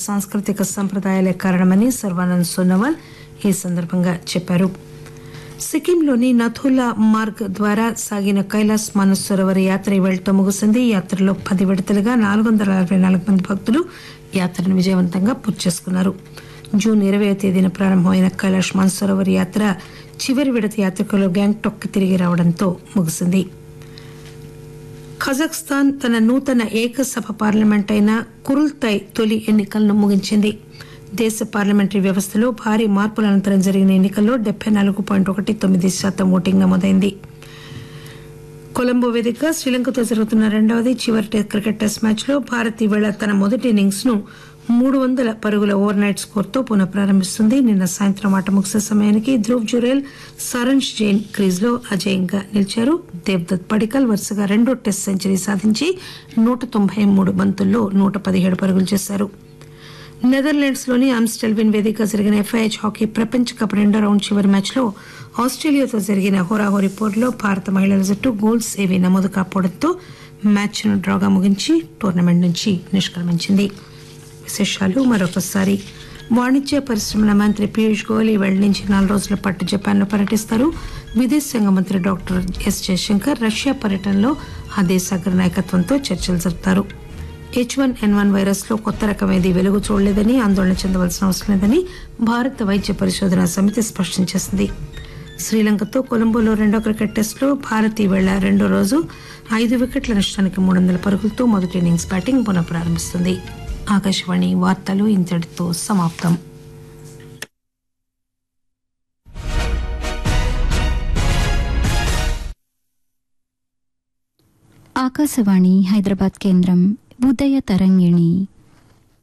సాంస్కృతిక సంప్రదాయాలే కారణమని సర్వానంద్ సోనోవాల్ ఈ సందర్భంగా చెప్పారు సిక్కింలోని నథులా మార్గ్ ద్వారా సాగిన కైలాస్ మానస్ సరోవర యాత్ర ఇవాళతో ముగిసింది ఈ యాత్రలో పది విడతలుగా నాలుగు వందల అరవై నాలుగు మంది భక్తులు యాత్రను విజయవంతంగా పూర్తి చేసుకున్నారు జూన్ ఇరవై తేదీన ప్రారంభమైన కైలాష్ మానసరోవర్ యాత్ర చివరి విడత యాత్రికులు గ్యాంగ్టాక్ తిరిగి రావడంతో ముగిసింది కజాఖ్స్తాన్ తన నూతన ఏకసభ పార్లమెంట్ అయిన కురుల్తై తొలి ఎన్నికలను ముగించింది దేశ పార్లమెంటరీ వ్యవస్థలో భారీ మార్పుల అనంతరం జరిగిన ఎన్నికల్లో డెబ్బై నాలుగు పాయింట్ ఒకటి తొమ్మిది శాతం ఓటింగ్ నమోదైంది కొలంబో వేదికగా శ్రీలంకతో జరుగుతున్న రెండవది చివరి టే- క్రికెట్ టెస్ట్ మ్యాచ్ లో భారత్ ఈవేళ తన మొదటి ఇన్నింగ్స్ ను మూడు వందల పరుగుల ఓవర్ నైట్ స్కోర్తో పునః ప్రారంభిస్తుంది నిన్న సాయంత్రం ఆట ముగిసే సమయానికి ధ్రువ్ జురేల్ సరంజ్ జైన్ క్రీజ్ లో అజేయంగా నిలిచారు దేవ్దత్ పడికల్ వరుసగా రెండో టెస్ట్ సెంచరీ సాధించి నూట తొంభై మూడు బంతుల్లో నూట పదిహేడు పరుగులు చేశారు నెదర్లాండ్స్ లోని ఆమ్స్టెల్విన్ వేదికగా జరిగిన ఎఫ్ఐహెచ్ హాకీ ప్రపంచ కప్ రెండో రౌండ్ చివరి మ్యాచ్ లో ఆస్ట్రేలియాతో జరిగిన హోరాహోరీ పోరులో భారత మహిళల జట్టు గోల్స్ ఏవీ నమోదు కాకపోవడంతో మ్యాచ్ ను డ్రాగా ముగించి టోర్నమెంట్ నుంచి నిష్క్రమించింది విశేషాలు మరొకసారి వాణిజ్య పరిశ్రమల మంత్రి పీయూష్ గోయల్ ఈవేళ నుంచి నాలుగు రోజుల పాటు జపాన్ లో పర్యటిస్తారు విదేశాంగ మంత్రి డాక్టర్ ఎస్ జయశంకర్ రష్యా పర్యటనలో ఆ దేశ అగ్ర నాయకత్వంతో చర్చలు జరుపుతారు H one N one virus లో కొత్త రకం ఏది వెలుగు చూడలేదని ఆందోళన చెందవలసిన అవసరం లేదని భారత వైద్య పరిశోధన సమితి స్పష్టం చేసింది శ్రీలంకతో కొలంబోలో రెండో క్రికెట్ టెస్టులో భారత్ ఈవేళ రెండో రోజు ఐదు వికెట్ల నష్టానికి మూడు వందల పరుగులతో మొదటి ఇన్నింగ్స్ బ్యాటింగ్ పునః ప్రారంభిస్తుంది ఆకాశవాణి వార్తలు ఇంతటితో సమాప్తం ఆకాశవాణి హైదరాబాద్ కేంద్రం ఉదయ తరంగిణి